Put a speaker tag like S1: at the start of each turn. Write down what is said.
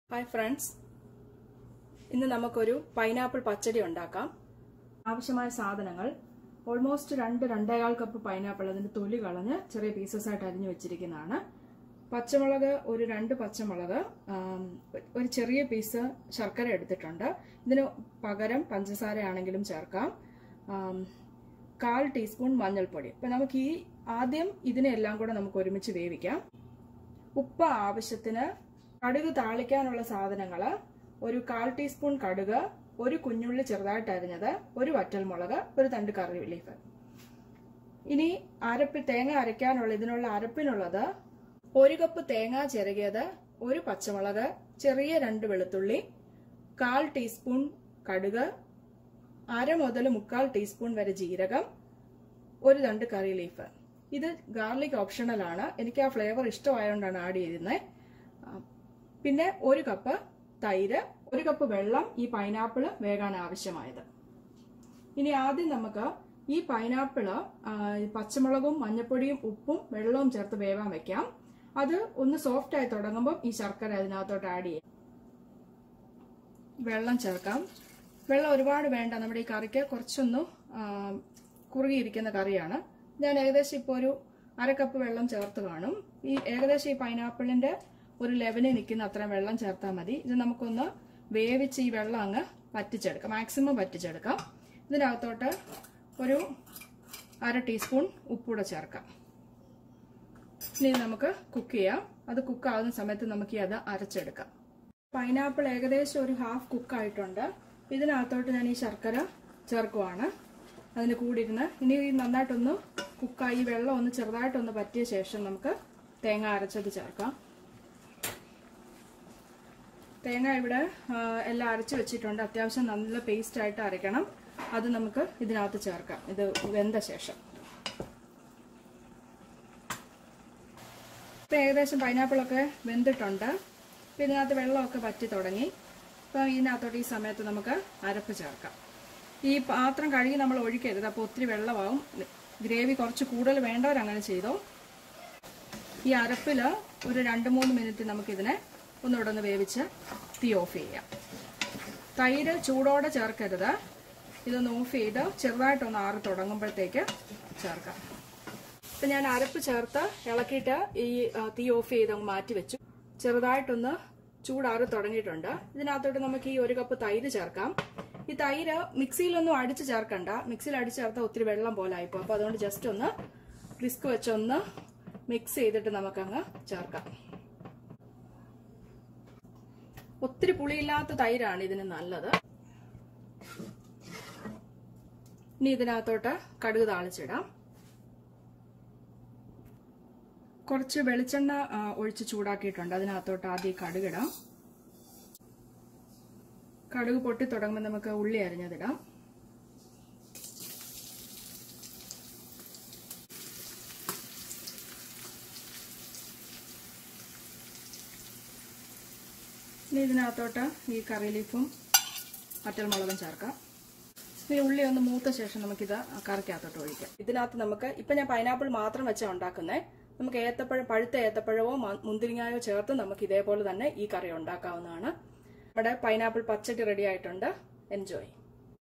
S1: hi friends ഇന്ന് നമുക്കൊരു pineapple പച്ചടി ഉണ്ടാക്കാം ആവശ്യമായ സാധനങ്ങൾ ഓൾമോസ്റ്റ് രണ്ട് രണ്ടേകാൽ കപ്പ് പൈനാപ്പിൾ അതിന്റെ തൊലി കളഞ്ഞ് ചെറിയ പീസസ് ആയിട്ട് അരിഞ്ഞു വെച്ചിരിക്കുന്നതാണ് പച്ചമുളക് ഒരു രണ്ട് പച്ചമുളക് ആം, ഒരു ചെറിയ പീസ് ശർക്കര എടുത്തിട്ടുണ്ട് ഇതിന് പകരം പഞ്ചസാര ആണെങ്കിലും ചേർക്കാം ആം, കാൽ ടീസ്പൂൺ മഞ്ഞൾപ്പൊടി അപ്പം നമുക്ക് ഈ ആദ്യം ഇതിനെല്ലാം കൂടെ നമുക്ക് ഒരുമിച്ച് വേവിക്കാം ഉപ്പ് ആവശ്യത്തിന് കടുക് താളിക്കാനുള്ള സാധനങ്ങൾ ഒരു കാൽ ടീസ്പൂൺ കടുക് ഒരു കുഞ്ഞുള്ളി ചെറുതായിട്ട് അരിഞ്ഞത് ഒരു വറ്റൽമുളക് ഒരു തണ്ട് കറി ലീഫ് ഇനി അരപ്പ് തേങ്ങ അരയ്ക്കാനുള്ള ഇതിനുള്ള അരപ്പിനുള്ളത് ഒരു കപ്പ് തേങ്ങ ചിരകിയത് ഒരു പച്ചമുളക് ചെറിയ രണ്ട് വെളുത്തുള്ളി കാൽ ടീസ്പൂൺ കടുക് അര മുതൽ മുക്കാൽ ടീസ്പൂൺ വരെ ജീരകം ഒരു തണ്ട് കറി ലീഫ് ഇത് ഗാർലിക് ഓപ്ഷണൽ ആണ് എനിക്ക് ആ ഫ്ലേവർ ഇഷ്ടമായതുകൊണ്ടാണ് ആഡ് ചെയ്തിരുന്നത് പിന്നെ ഒരു കപ്പ് തൈര് ഒരു കപ്പ് വെള്ളം ഈ പൈനാപ്പിൾ വേകാൻ ആവശ്യമായത് ഇനി ആദ്യം നമുക്ക് ഈ പൈനാപ്പിള് ആ, പച്ചമുളകും മഞ്ഞപ്പൊടിയും ഉപ്പും വെള്ളവും ചേർത്ത് വേവാൻ വെക്കാം അത് ഒന്ന് സോഫ്റ്റ് ആയി തുടങ്ങുമ്പോൾ ഈ ശർക്കര അതിനകത്തോട്ട് ആഡ് ചെയ്യാം വെള്ളം ചേർക്കാം വെള്ളം ഒരുപാട് വേണ്ട നമ്മുടെ ഈ കറിക്ക് കുറച്ചൊന്ന് ആ, കുറുകിയിരിക്കുന്ന കറിയാണ് ഞാൻ ഏകദേശം ഇപ്പോൾ ഒരു അര കപ്പ് വെള്ളം ചേർത്ത് കാണും ഈ ഏകദേശം ഈ പൈനാപ്പിളിന്റെ ഒരു ലെവലിൽ നിൽക്കുന്ന അത്രയും വെള്ളം ചേർത്താൽ മതി ഇത് നമുക്കൊന്ന് വേവിച്ച് ഈ വെള്ളം അങ്ങ് പറ്റിച്ചെടുക്കാം മാക്സിമം പറ്റിച്ചെടുക്കാം ഇതിനകത്തോട്ട് ഒരു അര ടീസ്പൂൺ ഉപ്പൂടെ ചേർക്കാം ഇനി ഇത് നമുക്ക് കുക്ക് ചെയ്യാം അത് കുക്ക് ആകുന്ന സമയത്ത് നമുക്ക് ഈ അത് അരച്ചെടുക്കാം പൈനാപ്പിൾ ഏകദേശം ഒരു ഹാഫ് കുക്ക് ആയിട്ടുണ്ട് ഇതിനകത്തോട്ട് ഞാൻ ഈ ശർക്കര ചേർക്കുവാണ് അതിന് കൂടി ഇരുന്ന് ഇനി ഈ നന്നായിട്ടൊന്ന് കുക്കായി വെള്ളം ഒന്ന് ചെറുതായിട്ടൊന്ന് പറ്റിയ ശേഷം നമുക്ക് തേങ്ങ അരച്ചത് ചേർക്കാം തേങ്ങ ഇവിടെ ആ, എല്ലാം അരച്ച് വെച്ചിട്ടുണ്ട് അത്യാവശ്യം നല്ല പേസ്റ്റ് ആയിട്ട് അരയ്ക്കണം അത് നമുക്ക് ഇതിനകത്ത് ചേർക്കാം ഇത് വെന്ത ശേഷം ഇപ്പം ഏകദേശം പൈനാപ്പിളൊക്കെ വെന്തിട്ടുണ്ട് ഇപ്പം ഇതിനകത്ത് വെള്ളമൊക്കെ വറ്റി തുടങ്ങി അപ്പം ഇതിനകത്തോട്ട് ഈ സമയത്ത് നമുക്ക് അരപ്പ് ചേർക്കാം ഈ പാത്രം കഴുകി നമ്മൾ ഒഴിക്കരുത് അപ്പോൾ ഒത്തിരി വെള്ളമാവും ഗ്രേവി കുറച്ച് കൂടുതൽ വേണ്ടവരങ്ങനെ ചെയ്തോ ഈ അരപ്പിൽ ഒരു രണ്ട് മൂന്ന് മിനിറ്റ് നമുക്കിതിനെ ഒന്നുകൂടെ ഒന്ന് വേവിച്ച് തീ ഓഫ് ചെയ്യാം തൈര് ചൂടോടെ ചേർക്കരുത് ഇതൊന്ന് ഓഫ് ചെയ്ത് ചെറുതായിട്ടൊന്ന് ആറി തുടങ്ങുമ്പോഴത്തേക്ക് ചേർക്കാം ഇപ്പം ഞാൻ അരപ്പ് ചേർത്ത് ഇളക്കിയിട്ട് ഈ ആ, തീ ഓഫ് ചെയ്ത് അങ്ങ് മാറ്റി വെച്ചു ചെറുതായിട്ടൊന്ന് ചൂടാറി തുടങ്ങിയിട്ടുണ്ട് ഇതിനകത്തോട്ട് നമുക്ക് ഈ ഒരു കപ്പ് തൈര് ചേർക്കാം ഈ തൈര് മിക്സിയിലൊന്നും അടിച്ച് ചേർക്കണ്ട മിക്സിയിൽ അടിച്ച് ചേർത്താൽ ഒത്തിരി വെള്ളം പോലെ ആയിപ്പോ അപ്പോൾ അതുകൊണ്ട് ജസ്റ്റ് ഒന്ന് വിസ്ക് വെച്ചൊന്ന് മിക്സ് ചെയ്തിട്ട് നമുക്കങ്ങ് ചേർക്കാം ഒത്തിരി പുളിയില്ലാത്ത തൈരാണ് ഇതിന് നല്ലത് ഇനി ഇതിനകത്തോട്ട് കടുക് താളിച്ചിടാം കുറച്ച് വെളിച്ചെണ്ണ ആ, ഒഴിച്ച് ചൂടാക്കിയിട്ടുണ്ട് അതിനകത്തോട്ട് ആദ്യം ഈ കടുകിടാം കടുക് പൊട്ടി തുടങ്ങുമ്പോൾ നമുക്ക് ഉള്ളി അരിഞ്ഞതിടാം ഇനി ഇതിനകത്തോട്ട് ഈ കറി ലീഫും വറ്റൽമുളകും ചേർക്കാം ഈ ഉള്ളി ഒന്ന് മൂത്ത ശേഷം നമുക്കിത് കറിക്കകത്തോട്ട് ഒഴിക്കാം ഇതിനകത്ത് നമുക്ക് ഇപ്പൊ ഞാൻ പൈനാപ്പിൾ മാത്രം വെച്ചാണ് ഉണ്ടാക്കുന്നത് നമുക്ക് ഏത്തപ്പഴം പഴുത്ത ഏത്തപ്പഴമോ മ- മുന്തിരിങ്ങായോ ചേർത്ത് നമുക്ക് ഇതേപോലെ തന്നെ ഈ കറി ഉണ്ടാക്കാവുന്നതാണ് നമ്മുടെ പൈനാപ്പിൾ പച്ചടി റെഡി ആയിട്ടുണ്ട് എൻജോയ്